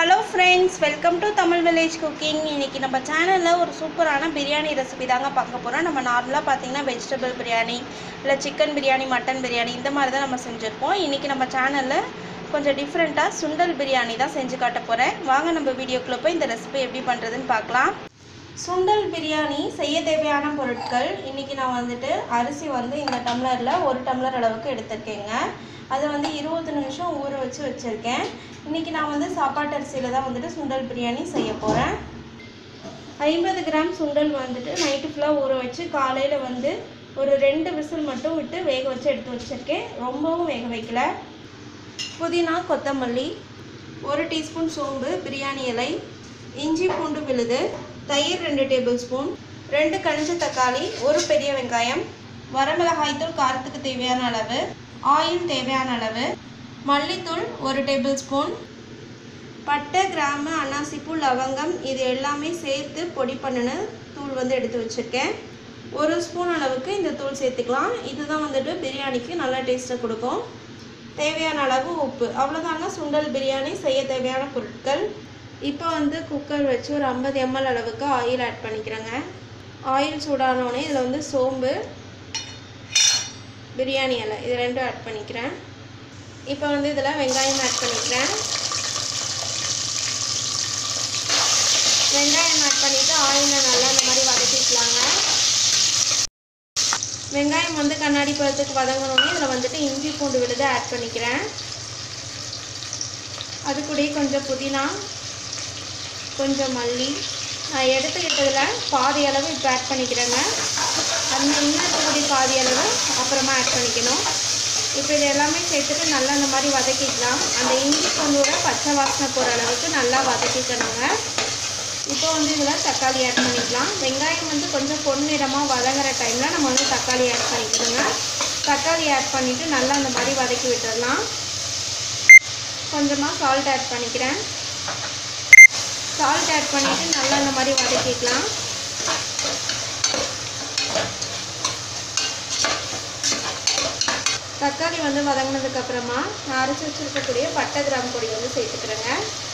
hello friends welcome to Tamil village cooking இன்னைக்கு நம்ம சேனலில் ஒரு சூப்பரான பிரியாணி ரெசிபி தாங்க பார்க்க போகிறோம் நம்ம நார்மலாக பார்த்தீங்கன்னா வெஜிடபிள் பிரியாணி இல்லை சிக்கன் பிரியாணி மட்டன் பிரியாணி இந்த மாதிரி தான் நம்ம செஞ்சுருப்போம் இன்றைக்கி நம்ம சேனலில் கொஞ்சம் டிஃப்ரெண்ட்டாக சுண்டல் பிரியாணி தான் செஞ்சு காட்ட போகிறேன் வாங்க நம்ம வீடியோக்குள்ளே போய் இந்த ரெசிபி எப்படி பண்ணுறதுன்னு பார்க்கலாம் சுண்டல் பிரியாணி செய்ய தேவையான பொருட்கள் இன்றைக்கி நான் வந்துட்டு அரிசி வந்து இந்த டம்ளரில் ஒரு டம்ளர் அளவுக்கு எடுத்திருக்கேங்க அதை வந்து இருபது நிமிஷம் ஊற வச்சு வச்சுருக்கேன் இன்றைக்கி நான் வந்து சாப்பாட்டு அரிசியில் தான் வந்துட்டு சுண்டல் பிரியாணி செய்ய போகிறேன் ஐம்பது கிராம் சுண்டல் வந்துட்டு நைட்டு ஃபுல்லாக ஊற வச்சு காலையில் வந்து ஒரு ரெண்டு விசில் மட்டும் விட்டு வேக வச்சு எடுத்து வச்சுருக்கேன் ரொம்பவும் வேக வைக்கல புதினா கொத்தமல்லி ஒரு டீஸ்பூன் சோம்பு பிரியாணி இலை இஞ்சி பூண்டு விழுது தயிர் ரெண்டு டேபிள் ஸ்பூன் ரெண்டு கனிஞ்ச தக்காளி ஒரு பெரிய வெங்காயம் வரமிளகாய் தூள் காரத்துக்கு தேவையான அளவு ஆயில் தேவையான அளவு மல்லித்தூள் ஒரு டேபிள் ஸ்பூன் பட்டை கிராம்பு அன்னாசிப்பூ லவங்கம் இது எல்லாமே சேர்த்து பொடி பண்ணின தூள் வந்து எடுத்து வச்சுருக்கேன் ஒரு ஸ்பூன் அளவுக்கு இந்த தூள் சேர்த்துக்கலாம் இதுதான் வந்துட்டு பிரியாணிக்கு நல்ல டேஸ்ட்டை கொடுக்கும் தேவையான அளவு உப்பு அவ்வளோதாங்க சுண்டல் பிரியாணி செய்ய தேவையான பொருட்கள் இப்போ வந்து குக்கர் வச்சு ஒரு ஐம்பது எம்எல் அளவுக்கு ஆயில் ஆட் பண்ணிக்கிறேங்க ஆயில் சூடானோடனே இதில் வந்து சோம்பு பிரியாணி இலை இது ரெண்டும் ஆட் பண்ணிக்கிறேன் இப்போ வந்து இதில் வெங்காயம் ஆட் பண்ணிக்கிறேன் வெங்காயம் ஆட் பண்ணிவிட்டு ஆயிலில் நல்லா இந்த மாதிரி வதக்கிக்கலாங்க வெங்காயம் வந்து கண்ணாடி பழத்துக்கு வதங்கணுன்னே இதில் வந்துட்டு இஞ்சி பூண்டு விழுது ஆட் பண்ணிக்கிறேன் அது கூடயே கொஞ்சம் புதினா கொஞ்சம் மல்லி நான் எடுத்துக்கிட்டதில் பாதி அளவு இப்போ ஆட் பண்ணிக்கிறேங்க அந்த இன்னும் இருக்கக்கூடிய பாதி அளவு அப்புறமா ஆட் பண்ணிக்கணும் இப்போ இது எல்லாமே சேர்த்துட்டு நல்லா இந்த மாதிரி வதக்கிக்கலாம் அந்த இஞ்சி பூண்டோட பச்சை வாசனை போகிற அளவுக்கு நல்லா வதக்கிக்கணுங்க இப்போ வந்து இதில் தக்காளி ஆட் பண்ணிக்கலாம் வெங்காயம் வந்து கொஞ்சம் பொன்னிறமாக வதங்குற டைமில் நம்ம வந்து தக்காளி ஆட் பண்ணிக்கணுங்க தக்காளி ஆட் பண்ணிவிட்டு நல்லா இந்த மாதிரி வதக்கி விட்டுடலாம் கொஞ்சமாக சால்ட் ஆட் பண்ணிக்கிறேன் சால்ட் ஆட் பண்ணிவிட்டு நல்லா இந்த மாதிரி வதக்கிக்கலாம் தக்காளி வந்து வதங்கினதுக்கப்புறமா நான் அரைச்சி வச்சுருக்கக்கூடிய பட்டை கிராம் பொடி வந்து சேர்த்துக்கிறேங்க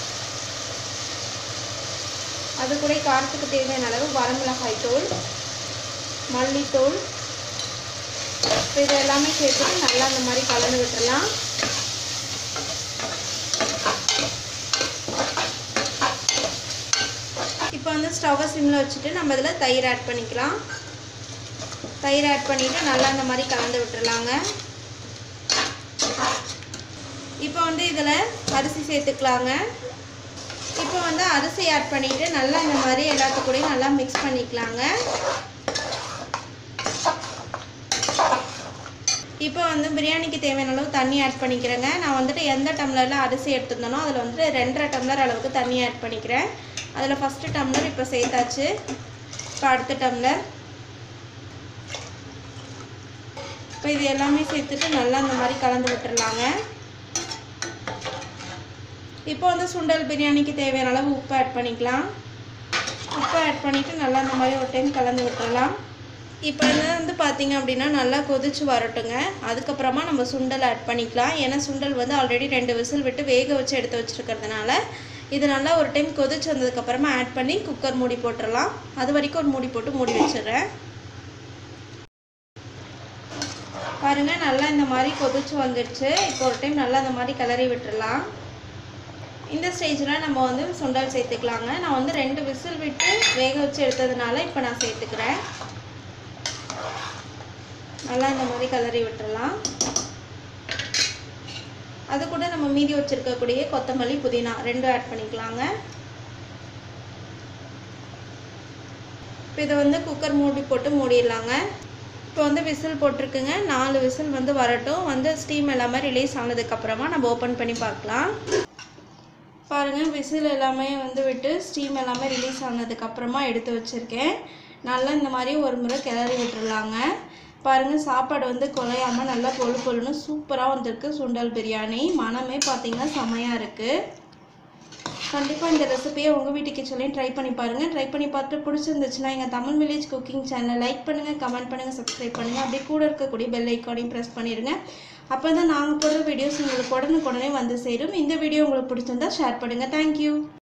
அது கூட காரத்துக்கு தேவையான அளவு வரமிளகாய் தூள் மல்லித்தூள் இப்போ இது எல்லாமே சேர்த்துட்டு நல்லா இந்த மாதிரி கலந்து விட்டுறலாம் இப்போ வந்து ஸ்டவ்வை சிம்மில் வச்சுட்டு நம்ம இதில் தயிர் ஆட் பண்ணிக்கலாம் தயிர் ஆட் பண்ணிவிட்டு நல்லா இந்த மாதிரி கலந்து விட்டுறலாங்க இப்போ வந்து இதில் அரிசி சேர்த்துக்கலாங்க இப்போ வந்து அரிசி ஆட் பண்ணிவிட்டு நல்லா இந்த மாதிரி எல்லாத்துக்கூடையும் நல்லா மிக்ஸ் பண்ணிக்கலாங்க இப்போ வந்து பிரியாணிக்கு தேவையான அளவு தண்ணி ஆட் பண்ணிக்கிறேங்க நான் வந்துட்டு எந்த டம்ளரில் அரிசி எடுத்துருந்தேனோ அதில் வந்துட்டு ரெண்டரை டம்ளர் அளவுக்கு தண்ணி ஆட் பண்ணிக்கிறேன் அதில் ஃபஸ்ட்டு டம்ளர் இப்போ சேர்த்தாச்சு இப்போ அடுத்த டம்ளர் இப்போ இது எல்லாமே சேர்த்துட்டு நல்லா இந்த மாதிரி கலந்து விட்டுறலாங்க இப்போ வந்து சுண்டல் பிரியாணிக்கு தேவையான அளவு உப்பு ஆட் பண்ணிக்கலாம் உப்பு ஆட் பண்ணிவிட்டு நல்லா இந்த மாதிரி ஒரு டைம் கலந்து விட்டுறலாம் இப்போ வந்து பார்த்திங்க அப்படின்னா நல்லா கொதிச்சு வரட்டுங்க அதுக்கப்புறமா நம்ம சுண்டல் ஆட் பண்ணிக்கலாம் ஏன்னா சுண்டல் வந்து ஆல்ரெடி ரெண்டு விசில் விட்டு வேக வச்சு எடுத்து வச்சுருக்கிறதுனால இது நல்லா ஒரு டைம் கொதிச்சு வந்ததுக்கப்புறமா ஆட் பண்ணி குக்கர் மூடி போட்டுடலாம் அது வரைக்கும் ஒரு மூடி போட்டு மூடி வச்சிடுறேன் பாருங்கள் நல்லா இந்த மாதிரி கொதிச்சு வந்துடுச்சு இப்போ ஒரு டைம் நல்லா இந்த மாதிரி கிளறி விட்டுறலாம் இந்த ஸ்டேஜில் நம்ம வந்து சுண்டல் சேர்த்துக்கலாங்க நான் வந்து ரெண்டு விசில் விட்டு வேக வச்சு எடுத்ததுனால இப்போ நான் சேர்த்துக்கிறேன் நல்லா இந்த மாதிரி கிளறி விட்டுறலாம் அது கூட நம்ம மீதி வச்சுருக்கக்கூடிய கொத்தமல்லி புதினா ரெண்டும் ஆட் பண்ணிக்கலாங்க இப்போ இதை வந்து குக்கர் மூடி போட்டு மூடிடலாங்க இப்போ வந்து விசில் போட்டிருக்குங்க நாலு விசில் வந்து வரட்டும் வந்து ஸ்டீம் எல்லாமே ரிலீஸ் ஆனதுக்கப்புறமா நம்ம ஓப்பன் பண்ணி பார்க்கலாம் பாருங்கள் விசில் எல்லாமே வந்து விட்டு ஸ்டீம் எல்லாமே ரிலீஸ் ஆனதுக்கப்புறமா எடுத்து வச்சுருக்கேன் நல்லா இந்த மாதிரி ஒரு முறை கிளறி விட்டுறலாங்க பாருங்கள் சாப்பாடு வந்து குலையாமல் நல்லா பொழு பொழுன்னு சூப்பராக வந்திருக்கு சுண்டல் பிரியாணி மனமே பார்த்திங்கன்னா செமையாக இருக்குது கண்டிப்பாக இந்த ரெசிபியை உங்கள் வீட்டு கிச்சன்லேயும் ட்ரை பண்ணி பாருங்கள் ட்ரை பண்ணி பார்த்துட்டு பிடிச்சிருந்துச்சுன்னா எங்கள் தமிழ் வில்லேஜ் குக்கிங் சேனலை லைக் பண்ணுங்கள் கமெண்ட் பண்ணுங்கள் சப்ஸ்கிரைப் பண்ணுங்கள் அப்படியே கூட இருக்கக்கூடிய பெல் ஐக்கானையும் ப்ரெஸ் பண்ணிடுங்க அப்போ தான் நாங்கள் போடுற வீடியோஸ் உங்களுக்கு உடனுக்குடனே வந்து சேரும் இந்த வீடியோ உங்களுக்கு பிடிச்சிருந்தா ஷேர் பண்ணுங்கள் தேங்க்யூ